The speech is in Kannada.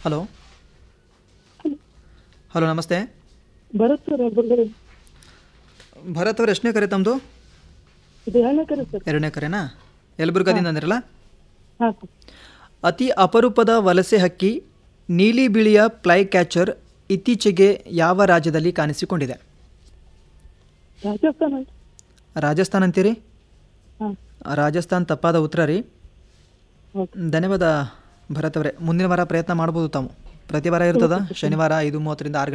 ಹಲೋ ಹಲೋ ನಮಸ್ತೆ ಭರತ್ ಸರ್ ಬಂದರೆ ಭರತ್ ಅವ್ರು ಎಷ್ಟನೇ ಕರೆ ತಮ್ಮದು ಇದು ಎರಡನೇ ಕರೆ ಸರ್ ಎರಡನೇ ಕರೆನಾ ಯಲಬುರ್ಗದಿಂದ ಅಂದಿರಲ್ಲ ಹಾಂ ಸರ್ ಅತಿ ಅಪರೂಪದ ವಲಸೆ ಹಕ್ಕಿ ನೀಲಿ ಬಿಳಿಯ ಫ್ಲೈ ಕ್ಯಾಚರ್ ಇತ್ತೀಚೆಗೆ ಯಾವ ರಾಜ್ಯದಲ್ಲಿ ಕಾಣಿಸಿಕೊಂಡಿದೆ ರಾಜಸ್ಥಾನ ರಾಜಸ್ಥಾನ್ ಅಂತೀರಿ ಹಾಂ ರಾಜಸ್ಥಾನ್ ತಪ್ಪಾದ ಉತ್ತರ ರೀ ಓಕೆ ಧನ್ಯವಾದ ಭರತ್ ಅವರೇ ಮುಂದಿನ ವಾರ ಪ್ರಯತ್ನ ಮಾಡ್ಬೋದು ತಾವು ಪ್ರತಿ ವಾರ ಇರ್ತದ ಶನಿವಾರ ಐದು ಮೂವತ್ತರಿಂದ ಆರು